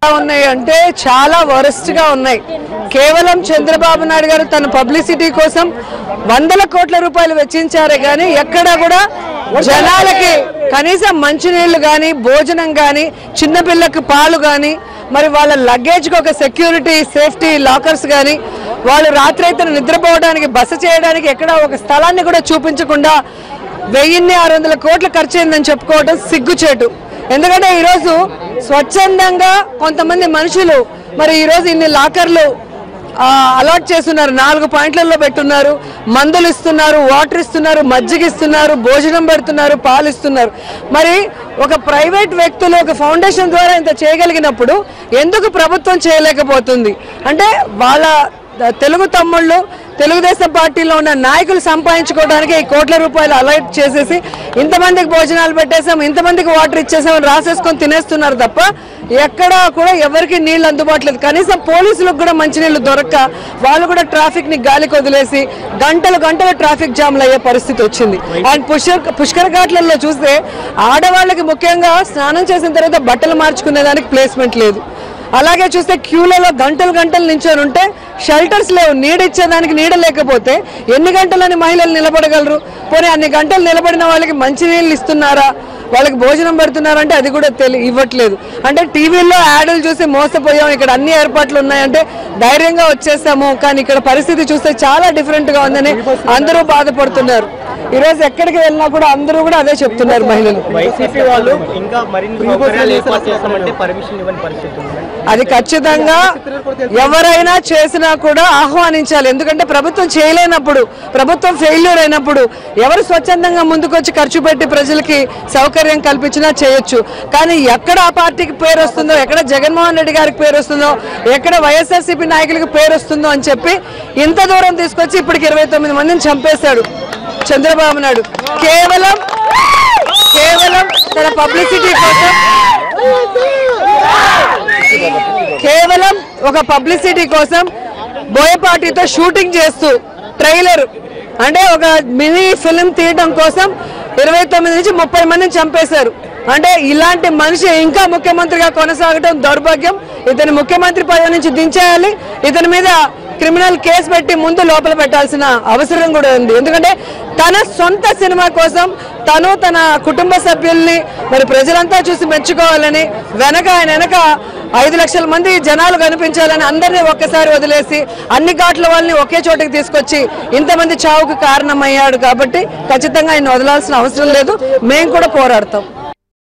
ఉన్నాయి అంటే చాలా వరస్ట్ గా ఉన్నాయి కేవలం చంద్రబాబు నాయుడు గారు తన పబ్లిసిటీ కోసం వందల కోట్ల రూపాయలు వెచ్చించారే కానీ ఎక్కడా కూడా జనాలకి కనీసం మంచినీళ్లు కానీ భోజనం కానీ చిన్నపిల్లకి పాలు కానీ మరి వాళ్ళ లగేజ్కి ఒక సెక్యూరిటీ సేఫ్టీ లాకర్స్ కానీ వాళ్ళు రాత్రి అయితే నిద్రపోవడానికి బస చేయడానికి ఎక్కడ ఒక స్థలాన్ని కూడా చూపించకుండా వెయ్యిన్ని ఆరు వందల కోట్లు ఖర్చు అయిందని చెప్పుకోవడం సిగ్గుచేటు ఎందుకంటే ఈరోజు స్వచ్ఛందంగా కొంతమంది మనుషులు మరి ఈరోజు ఇన్ని లాకర్లు ఆ, అలాట్ చేస్తున్నారు నాలుగు పాయింట్లలో పెట్టున్నారు మందులు ఇస్తున్నారు వాటర్ ఇస్తున్నారు మజ్జిగ ఇస్తున్నారు భోజనం పెడుతున్నారు పాలు ఇస్తున్నారు మరి ఒక ప్రైవేట్ వ్యక్తులు ఒక ఫౌండేషన్ ద్వారా ఇంత చేయగలిగినప్పుడు ఎందుకు ప్రభుత్వం చేయలేకపోతుంది అంటే వాళ్ళ తెలుగు తమ్ముళ్ళు తెలుగుదేశం పార్టీలో ఉన్న నాయకులు సంపాదించుకోవడానికి ఈ కోట్ల రూపాయలు అలర్ట్ చేసేసి ఇంతమందికి భోజనాలు పెట్టేసాం ఇంతమందికి వాటర్ ఇచ్చేసాం అని రాసేసుకొని తినేస్తున్నారు తప్ప ఎక్కడా కూడా ఎవరికి నీళ్లు అందుబాటులో లేదు కనీసం పోలీసులకు కూడా మంచినీళ్ళు దొరక్క వాళ్ళు కూడా ట్రాఫిక్ ని గాలికి వదిలేసి గంటలు గంటలు ట్రాఫిక్ జామ్లు అయ్యే పరిస్థితి వచ్చింది అండ్ పుష్కర్ పుష్కర ఘాట్లలో చూస్తే ఆడవాళ్ళకి ముఖ్యంగా స్నానం చేసిన తర్వాత బట్టలు మార్చుకునేదానికి ప్లేస్మెంట్ లేదు అలాగే చూస్తే క్యూలలో గంటలు గంటలు నించొని ఉంటే షెల్టర్స్ లేవు నీడ ఇచ్చేదానికి నీడ లేకపోతే ఎన్ని గంటలని మహిళలు నిలబడగలరు పోనీ అన్ని గంటలు నిలబడిన వాళ్ళకి మంచినీళ్ళు ఇస్తున్నారా వాళ్ళకి భోజనం పెడుతున్నారంటే అది కూడా తెలి ఇవ్వట్లేదు అంటే టీవీలో యాడ్లు చూసి మోసపోయాం ఇక్కడ అన్ని ఏర్పాట్లు ఉన్నాయంటే ధైర్యంగా వచ్చేసాము కానీ ఇక్కడ పరిస్థితి చూస్తే చాలా డిఫరెంట్ గా ఉందని అందరూ బాధపడుతున్నారు ఈ రోజు ఎక్కడికి వెళ్ళినా కూడా అందరూ కూడా అదే చెప్తున్నారు మహిళలు వైసీపీ వాళ్ళు ఇంకా మరిన్ని సౌకర్యాలు ఏర్పాటు చేస్తామంటే పర్మిషన్ ఇవ్వని పరిస్థితి ఉంది అది ఖచ్చితంగా ఎవరైనా చేసినా కూడా ఆహ్వానించాలి ఎందుకంటే ప్రభుత్వం చేయలేనప్పుడు ప్రభుత్వం ఫెయిల్యూర్ అయినప్పుడు ఎవరు స్వచ్ఛందంగా ముందుకొచ్చి ఖర్చు పెట్టి ప్రజలకి సౌకర్యం కల్పించినా చేయొచ్చు కానీ ఎక్కడ ఆ పార్టీకి పేరు వస్తుందో ఎక్కడ జగన్మోహన్ రెడ్డి గారికి పేరు వస్తుందో ఎక్కడ వైఎస్ఆర్సీపీ నాయకులకి పేరు వస్తుందో అని చెప్పి ఇంత దూరం తీసుకొచ్చి ఇప్పటికి ఇరవై తొమ్మిది మందిని చంపేశాడు చంద్రబాబు నాయుడు కేవలం కేవలం తన పబ్లిసిటీ కోసం కేవలం ఒక పబ్లిసిటీ కోసం బోయపాటితో షూటింగ్ చేస్తూ ట్రైలర్ అంటే ఒక మినీ ఫిల్మ్ తీయడం కోసం ఇరవై తొమ్మిది నుంచి ముప్పై మందిని చంపేశారు అంటే ఇలాంటి మనిషి ఇంకా ముఖ్యమంత్రిగా కొనసాగడం దౌర్భాగ్యం ఇతని ముఖ్యమంత్రి పదవి నుంచి దించేయాలి ఇతని మీద క్రిమినల్ కేసు పెట్టి ముందు లోపల పెట్టాల్సిన అవసరం కూడా ఉంది ఎందుకంటే తన సొంత సినిమా కోసం తను తన కుటుంబ సభ్యుల్ని మరి ప్రజలంతా చూసి మెచ్చుకోవాలని వెనక ఆయన వెనక ఐదు లక్షల మంది జనాలు కనిపించాలని అందరినీ ఒక్కసారి వదిలేసి అన్ని ఘాట్ల వాళ్ళని ఒకే చోటికి తీసుకొచ్చి ఇంతమంది చావుకు కారణమయ్యాడు కాబట్టి ఖచ్చితంగా ఆయన వదలాల్సిన అవసరం లేదు మేము కూడా పోరాడతాం